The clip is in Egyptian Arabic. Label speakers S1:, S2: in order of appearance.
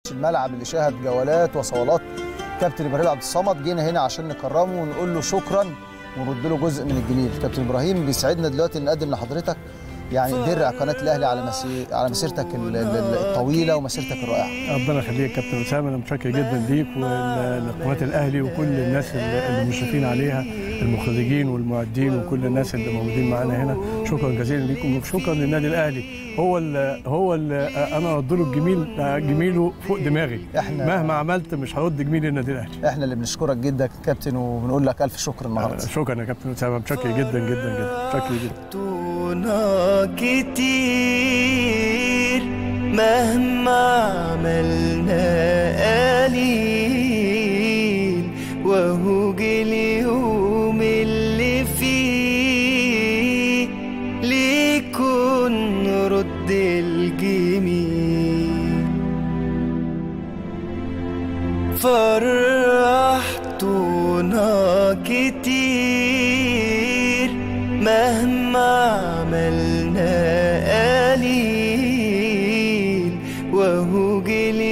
S1: الملعب اللي شاهد جولات وصولات كابتن ابراهيم عبد الصمد جينا هنا عشان نكرمه ونقول له شكرا ونرد له جزء من الجميل كابتن ابراهيم بيسعدنا دلوقتي نقدم لحضرتك يعني درع قناه الاهلي على مسي... على مسيرتك ال- ال- الطويله ومسيرتك الرائعه
S2: ربنا يخليك يا كابتن اسامه انا متشكر جدا ليك ولقناه الاهلي وكل الناس اللي المشرفين عليها المخرجين والمعدين وكل الناس اللي موجودين معانا هنا شكرا جزيلا ليكم وشكرا للنادي الاهلي هو ال هو ال انا ارد له الجميل جميله فوق دماغي
S1: إحنا-
S2: مهما عملت مش هرد جميل النادي الاهلي
S1: احنا اللي بنشكرك جدا كابتن وبنقول لك الف شكر النهارده
S2: شكرا يا كابتن اسامه متشكر جدا جدا جدا متشكر جدا
S3: طولنا كتير مهما عملنا قليل وهو جه اليوم اللي فيه ليكون رد الجميل فرحتونا كتير مهما عملنا قليل وهو جه